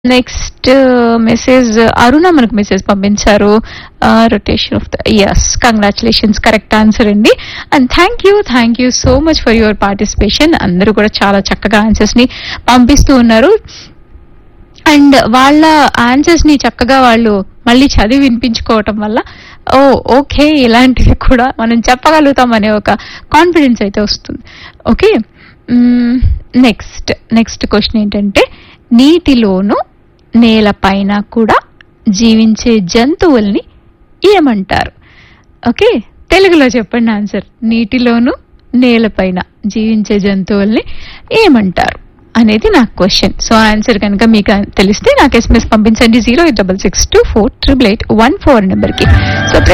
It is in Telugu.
నెక్స్ట్ మెసేజ్ అరుణ మనకు మెసేజ్ పంపించారు rotation of the yes congratulations correct answer అండి and thank you thank you so much for your participation అందరూ కూడా చాలా చక్కగా ఆన్సర్స్ ని పంపిస్తూ ఉన్నారు అండ్ వాళ్ళ ఆన్సర్స్ ని చక్కగా వాళ్ళు మళ్ళీ చదివి వినిపించుకోవటం వల్ల ఓ ఓకే ఇలాంటివి కూడా మనం చెప్పగలుగుతాం అనే ఒక కాన్ఫిడెన్స్ అయితే వస్తుంది ఓకే నెక్స్ట్ నెక్స్ట్ క్వశ్చన్ ఏంటంటే నీటిలోను నేలపైన కూడా జీవించే జంతువుల్ని ఏమంటారు ఓకే తెలుగులో చెప్పండి ఆన్సర్ నీటిలోను నేలపైన జీవించే జంతువుల్ని ఏమంటారు అనేది నా క్వశ్చన్ సో ఆన్సర్ కనుక మీకు తెలిస్తే నాకు ఎస్ఎంఎస్ పంపించండి zero eight double six two four triple eight one four నెంబర్కి సో